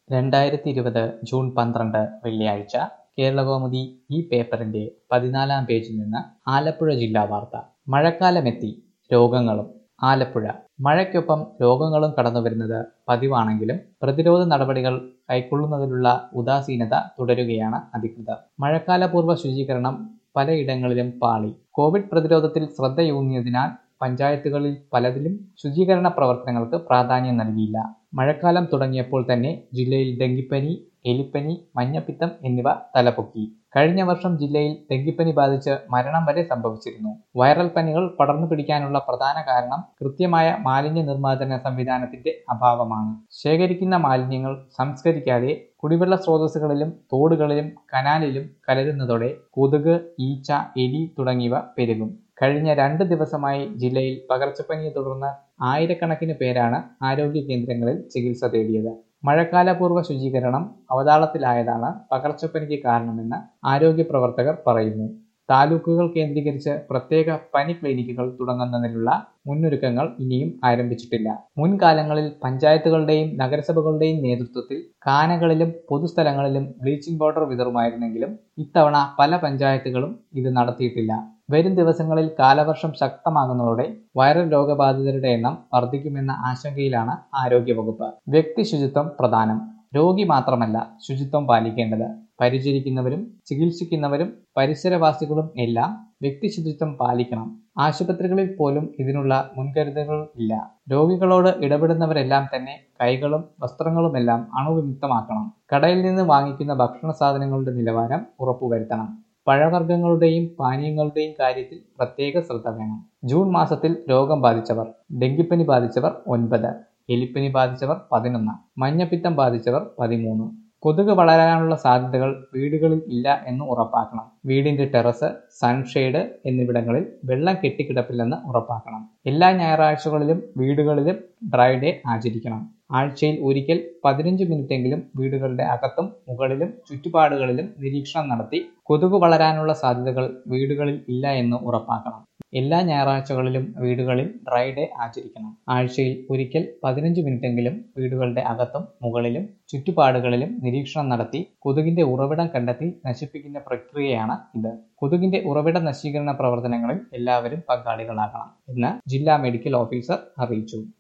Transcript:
രണ്ടായിരത്തി ഇരുപത് ജൂൺ പന്ത്രണ്ട് വെള്ളിയാഴ്ച കേരളകൗമുദി ഈ പേപ്പറിന്റെ പതിനാലാം പേജിൽ നിന്ന് ആലപ്പുഴ ജില്ലാ വാർത്ത മഴക്കാലമെത്തി രോഗങ്ങളും ആലപ്പുഴ മഴയ്ക്കൊപ്പം രോഗങ്ങളും കടന്നുവരുന്നത് പതിവാണെങ്കിലും പ്രതിരോധ നടപടികൾ കൈക്കൊള്ളുന്നതിലുള്ള ഉദാസീനത തുടരുകയാണ് അധികൃതർ മഴക്കാലപൂർവ്വ ശുചീകരണം പലയിടങ്ങളിലും പാളി കോവിഡ് പ്രതിരോധത്തിൽ ശ്രദ്ധയൂന്നിയതിനാൽ പഞ്ചായത്തുകളിൽ പലതിലും ശുചീകരണ പ്രവർത്തനങ്ങൾക്ക് പ്രാധാന്യം നൽകിയില്ല മഴക്കാലം തുടങ്ങിയപ്പോൾ തന്നെ ജില്ലയിൽ ഡെങ്കിപ്പനി എലിപ്പനി മഞ്ഞപ്പിത്തം എന്നിവ തലപൊക്കി കഴിഞ്ഞ വർഷം ജില്ലയിൽ ഡെങ്കിപ്പനി ബാധിച്ച് മരണം വരെ സംഭവിച്ചിരുന്നു വൈറൽ പനികൾ പടർന്നു പിടിക്കാനുള്ള പ്രധാന കാരണം കൃത്യമായ മാലിന്യ നിർമ്മാർജ്ജന സംവിധാനത്തിന്റെ അഭാവമാണ് ശേഖരിക്കുന്ന മാലിന്യങ്ങൾ സംസ്കരിക്കാതെ കുടിവെള്ള സ്രോതസ്സുകളിലും തോടുകളിലും കനാലിലും കലരുന്നതോടെ കൊതുക് ഈച്ച എലി തുടങ്ങിയവ പെരുകും കഴിഞ്ഞ രണ്ട് ദിവസമായി ജില്ലയിൽ പകർച്ചപ്പനിയെ തുടർന്ന് ആയിരക്കണക്കിന് പേരാണ് ആരോഗ്യ കേന്ദ്രങ്ങളിൽ ചികിത്സ തേടിയത് മഴക്കാലപൂർവ്വ ശുചീകരണം അവതാളത്തിലായതാണ് പകർച്ചപ്പനിക്ക് കാരണമെന്ന് ആരോഗ്യ പ്രവർത്തകർ പറയുന്നു താലൂക്കുകൾ കേന്ദ്രീകരിച്ച് പ്രത്യേക പനി ക്ലിനിക്കുകൾ തുടങ്ങുന്നതിനുള്ള മുന്നൊരുക്കങ്ങൾ ഇനിയും ആരംഭിച്ചിട്ടില്ല മുൻകാലങ്ങളിൽ പഞ്ചായത്തുകളുടെയും നഗരസഭകളുടെയും നേതൃത്വത്തിൽ കാനകളിലും പൊതുസ്ഥലങ്ങളിലും ബ്ലീച്ചിംഗ് പൗഡർ വിതറുമായിരുന്നെങ്കിലും ഇത്തവണ പല പഞ്ചായത്തുകളും ഇത് നടത്തിയിട്ടില്ല വരും ദിവസങ്ങളിൽ കാലവർഷം ശക്തമാകുന്നതോടെ വൈറൽ രോഗബാധിതരുടെ എണ്ണം വർദ്ധിക്കുമെന്ന ആശങ്കയിലാണ് ആരോഗ്യവകുപ്പ് വ്യക്തി ശുചിത്വം പ്രധാനം രോഗി മാത്രമല്ല ശുചിത്വം പാലിക്കേണ്ടത് പരിചരിക്കുന്നവരും ചികിത്സിക്കുന്നവരും പരിസരവാസികളും എല്ലാം വ്യക്തി ശുചിത്വം പാലിക്കണം ആശുപത്രികളിൽ പോലും ഇതിനുള്ള മുൻകരുതലുകൾ ഇല്ല രോഗികളോട് ഇടപെടുന്നവരെല്ലാം തന്നെ കൈകളും വസ്ത്രങ്ങളുമെല്ലാം അണുവിമുക്തമാക്കണം കടയിൽ നിന്ന് വാങ്ങിക്കുന്ന ഭക്ഷണ സാധനങ്ങളുടെ നിലവാരം ഉറപ്പുവരുത്തണം പഴവർഗ്ഗങ്ങളുടെയും പാനീയങ്ങളുടെയും കാര്യത്തിൽ പ്രത്യേക ശ്രദ്ധ വേണം ജൂൺ മാസത്തിൽ രോഗം ബാധിച്ചവർ ഡെങ്കിപ്പനി ബാധിച്ചവർ ഒൻപത് എലിപ്പനി ബാധിച്ചവർ പതിനൊന്ന് മഞ്ഞപ്പിത്തം ബാധിച്ചവർ പതിമൂന്ന് കൊതുക് വളരാനുള്ള സാധ്യതകൾ വീടുകളിൽ ഇല്ല എന്ന് ഉറപ്പാക്കണം വീടിന്റെ ടെറസ് സൺഷെയ്ഡ് എന്നിവിടങ്ങളിൽ വെള്ളം കെട്ടിക്കിടപ്പില്ലെന്ന് ഉറപ്പാക്കണം എല്ലാ ഞായറാഴ്ചകളിലും വീടുകളിലും ഡ്രൈ ഡേ ആചരിക്കണം ആഴ്ചയിൽ ഒരിക്കൽ പതിനഞ്ച് മിനിറ്റെങ്കിലും വീടുകളുടെ അകത്തും മുകളിലും ചുറ്റുപാടുകളിലും നിരീക്ഷണം നടത്തി കൊതുക് വളരാനുള്ള സാധ്യതകൾ വീടുകളിൽ ഇല്ല എന്ന് ഉറപ്പാക്കണം എല്ലാ ഞായറാഴ്ചകളിലും വീടുകളിൽ ഡ്രൈ ഡേ ആചരിക്കണം ആഴ്ചയിൽ ഒരിക്കൽ പതിനഞ്ച് മിനിറ്റെങ്കിലും വീടുകളുടെ അകത്തും മുകളിലും ചുറ്റുപാടുകളിലും നിരീക്ഷണം നടത്തി കൊതുകിന്റെ ഉറവിടം കണ്ടെത്തി നശിപ്പിക്കുന്ന പ്രക്രിയയാണ് ഇത് കൊതുകിന്റെ ഉറവിട നശീകരണ പ്രവർത്തനങ്ങളിൽ എല്ലാവരും പങ്കാളികളാകണം എന്ന് ജില്ലാ മെഡിക്കൽ ഓഫീസർ അറിയിച്ചു